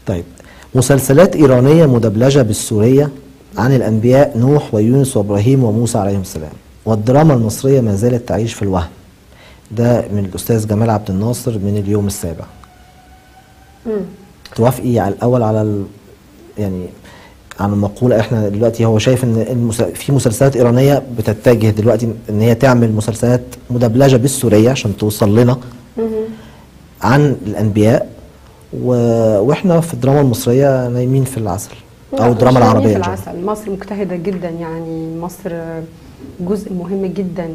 طيب مسلسلات إيرانية مدبلجة بالسورية عن الأنبياء نوح ويونس وإبراهيم وموسى عليهم السلام والدراما المصرية ما زالت تعيش في الوهم ده من الأستاذ جمال عبد الناصر من اليوم السابع مم. توافقي على الأول على ال... يعني عن المقولة احنا دلوقتي هو شايف ان المس... في مسلسلات إيرانية بتتجه دلوقتي ان هي تعمل مسلسلات مدبلجة بالسورية عشان توصل لنا مم. عن الأنبياء و... واحنا في الدراما المصرية نايمين في العسل لا، أو الدراما مش نايمين العربية في إن شاء العسل مصر مجتهدة جدا يعني مصر جزء مهم جدا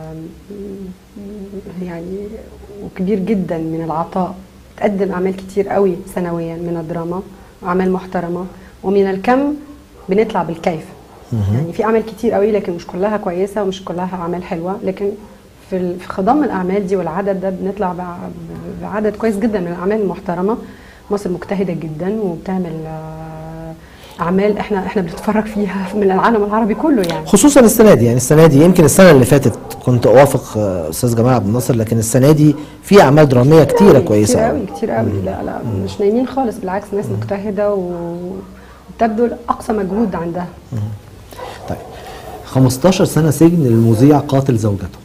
يعني وكبير جدا من العطاء تقدم أعمال كتير قوي سنويا من الدراما وأعمال محترمة ومن الكم بنطلع بالكيف يعني في أعمال كتير قوي لكن مش كلها كويسة ومش كلها أعمال حلوة لكن في ال- في خضم الأعمال دي والعدد ده بنطلع بع- بعدد كويس جدا من الأعمال المحترمة مصر مجتهدة جدا وبتعمل آه، أعمال احنا احنا بنتفرج فيها من العالم العربي كله يعني خصوصا السنه دي يعني السنه دي يمكن السنه اللي فاتت كنت اوافق آه، استاذ جمال عبد الناصر لكن السنه دي في اعمال دراميه كتيره كويسه كتير أوي. قوي كتير قوي لا لا مش نايمين خالص بالعكس ناس مجتهدة و- وبتبذل أقصى مجهود عندها طيب 15 سنه سجن للمذيع قاتل زوجته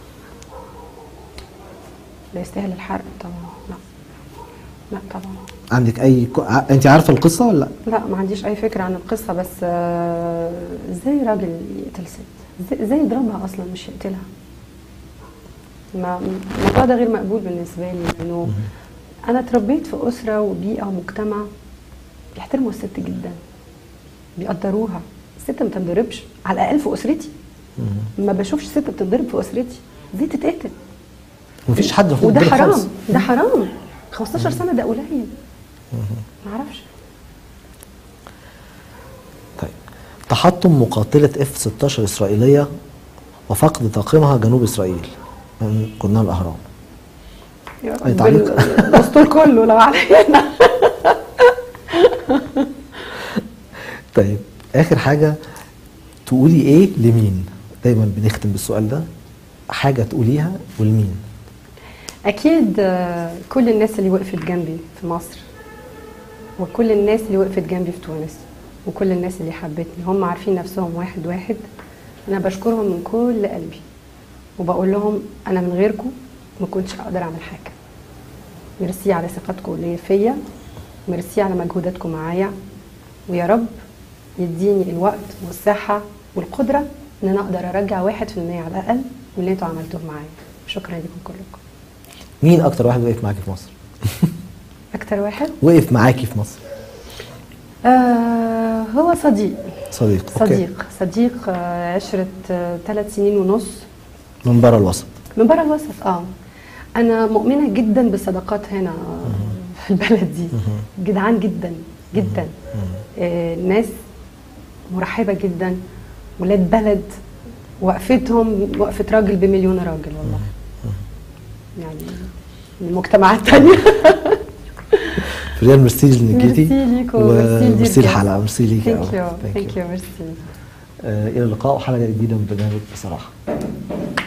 لا يستاهل الحرق طبعا لا لا طبعا عندك اي ك... ع- انت عارفه القصه ولا لا لا ما عنديش اي فكره عن القصه بس آه، ازاي راجل يقتل ست ازاي ازاي يضربها اصلا مش يقتلها ما الموضوع ده غير مقبول بالنسبه لي لانه انا اتربيت في اسره وبيئه ومجتمع بيحترموا الست جدا بيقدروها الست ما تنضربش على الاقل في اسرتي ما بشوفش ست بتنضرب في اسرتي ازاي تتقتل مفيش حد المفروض وده يتضرب حرام خالص. ده حرام 15 سنه ده قليل ما اعرفش طيب تحطم مقاتله اف 16 اسرائيليه وفقد طاقمها جنوب اسرائيل من جورنال الاهرام يا أي رب تعليق؟ ال- الاسطول كله لو علينا طيب اخر حاجه تقولي ايه لمين دايما بنختم بالسؤال ده حاجه تقوليها ولمين اكيد آه، كل الناس اللي وقفت جنبي في مصر وكل الناس اللي وقفت جنبي في تونس وكل الناس اللي حبتني هم عارفين نفسهم واحد واحد انا بشكرهم من كل قلبي وبقول لهم انا من غيركم ما كنتش اقدر اعمل حاجه ميرسي على ثقتكم ليا فيا ميرسي على مجهوداتكم معايا ويا رب يديني الوقت والصحه والقدره ان انا اقدر ارجع واحد في المية على الاقل من اللي انتوا عملتوه معايا شكرا لكم كلكم مين اكتر واحد وقف معاكي في مصر اكتر واحد وقف معاكي في مصر آه هو صديق صديق أوكي. صديق صديق آه عشرة آه ثلاث سنين ونص من بره الوسط من بره الوسط اه انا مؤمنه جدا بالصداقات هنا في البلد دي جدعان جدا جدا آه ناس مرحبه جدا ولاد بلد وقفتهم وقفه راجل بمليون راجل والله يعني المجتمعات الثانيه فريال ميرسي انك جيتي ميرسي ليكم وميرسي الحلقه ميرسي ليكي ثانك أوي. يو Thank ثانك you. يو ميرسي آه، الى اللقاء وحلقه جديده من برنامج بصراحه